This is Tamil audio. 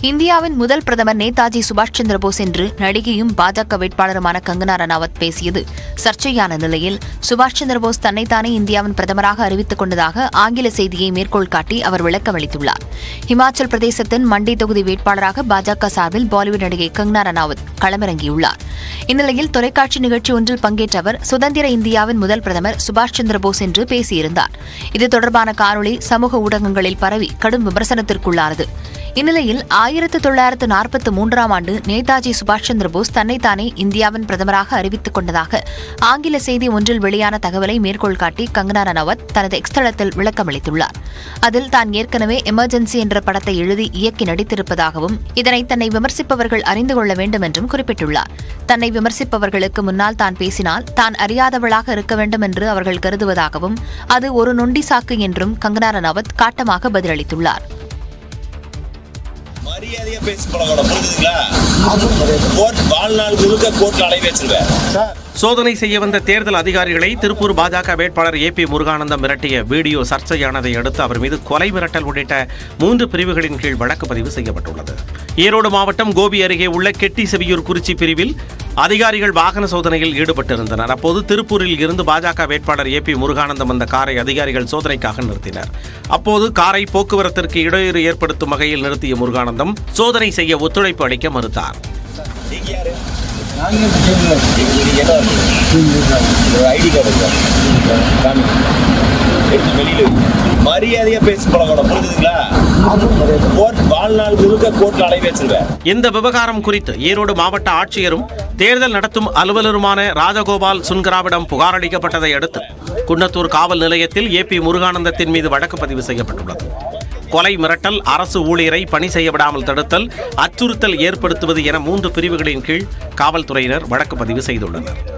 இந்தியாவின் முதல் பிரதமர் நேதாஜி சுபாஷ் சந்திர போஸ் என்று நடிகையும் பாஜக வேட்பாளருமான கங்கனா ரணாவத் பேசியது சர்ச்சையான நிலையில் சுபாஷ் சந்திர போஸ் தன்னைத்தானே இந்தியாவின் பிரதமராக அறிவித்துக் கொண்டதாக ஆங்கில செய்தியை மேற்கோள் காட்டி அவர் விளக்கமளித்துள்ளார் ஹிமாச்சல் பிரதேசத்தின் மண்டி தொகுதி வேட்பாளராக பாஜக சார்பில் பாலிவுட் நடிகை கங்கனா ரணாவத் களமிறங்கியுள்ளார் இந்நிலையில் தொலைக்காட்சி நிகழ்ச்சி ஒன்றில் பங்கேற்ற அவர் சுதந்திர இந்தியாவின் முதல் பிரதமர் சுபாஷ் சந்திர போஸ் என்று பேசியிருந்தார் இது தொடர்பான காணொளி சமூக ஊடகங்களில் பரவி கடும் விமர்சனத்திற்குள்ளானது இந்நிலையில் ஆயிரத்து தொள்ளாயிரத்து நாற்பத்தி மூன்றாம் ஆண்டு நேதாஜி சுபாஷ் சந்திர போஸ் தன்னைத்தானே இந்தியாவின் பிரதமராக அறிவித்துக் கொண்டதாக ஆங்கில செய்தி ஒன்றில் வெளியான தகவலை மேற்கோள் காட்டி கங்கனா ரணாவத் தனது எக்ஸ் தளத்தில் விளக்கமளித்துள்ளார் அதில் தான் ஏற்கனவே எமர்ஜென்சி என்ற படத்தை எழுதி இயக்கி நடித்திருப்பதாகவும் இதனை தன்னை விமர்சிப்பவர்கள் அறிந்து கொள்ள வேண்டும் என்றும் குறிப்பிட்டுள்ளார் தன்னை விமர்சிப்பவர்களுக்கு முன்னால் தான் பேசினால் தான் அறியாதவளாக இருக்க வேண்டும் என்று அவர்கள் கருதுவதாகவும் அது ஒரு நொண்டி சாக்கு என்றும் கங்கனா ரணாவத் காட்டமாக பதிலளித்துள்ளார் மரியாதையா பேசி பழகணும் புரிஞ்சுதுங்களா கோர்ட் வாழ்நாள் முழுக்க கோர்ட்ல அலைய வச்சிருவேன் சோதனை செய்ய வந்த தேர்தல் அதிகாரிகளை திருப்பூர் பாஜக வேட்பாளர் ஏ பி முருகானந்தம் மிரட்டிய வீடியோ சர்ச்சையானதை அடுத்து அவர் மீது கொலை மிரட்டல் உள்ளிட்ட மூன்று பிரிவுகளின் கீழ் வழக்கு பதிவு செய்யப்பட்டுள்ளது ஈரோடு மாவட்டம் கோபி அருகே உள்ள கெட்டி செவியூர் குறிச்சி பிரிவில் அதிகாரிகள் வாகன சோதனையில் ஈடுபட்டிருந்தனர் அப்போது திருப்பூரில் இருந்து பாஜக வேட்பாளர் ஏ பி முருகானந்தம் வந்த காரை அதிகாரிகள் சோதனைக்காக நிறுத்தினர் அப்போது காரை போக்குவரத்திற்கு இடையூறு ஏற்படுத்தும் வகையில் நிறுத்திய முருகானந்தம் சோதனை செய்ய ஒத்துழைப்பு அளிக்க மறுத்தார் நீங்க யாரு நீங்க என்ன ஐடி கார்டு சார் காமி. எடுத்து வெளியில வை. மரியாதையா பேசி பழகணும் புரிஞ்சுதுங்களா கோர்ட் வாழ்நாள் முழுக்க கோர்ட்ல அலைய வச்சிருவேன் இந்த விவகாரம் குறித்து ஈரோடு மாவட்ட ஆட்சியரும் தேர்தல் நடத்தும் அலுவலருமான ராஜகோபால் சுன்கராவிடம் புகார் அளிக்கப்பட்டதை அடுத்து குன்னத்தூர் காவல் நிலையத்தில் ஏ பி முருகானந்தத்தின் மீது வழக்கு பதிவு செய்யப்பட்டுள்ளது கொலை மிரட்டல் அரசு ஊழியரை பணி செய்ய விடாமல் தடுத்தல் அச்சுறுத்தல் ஏற்படுத்துவது என மூன்று பிரிவுகளின் கீழ் காவல்துறையினர் வழக்கு பதிவு செய்துள்ளனர்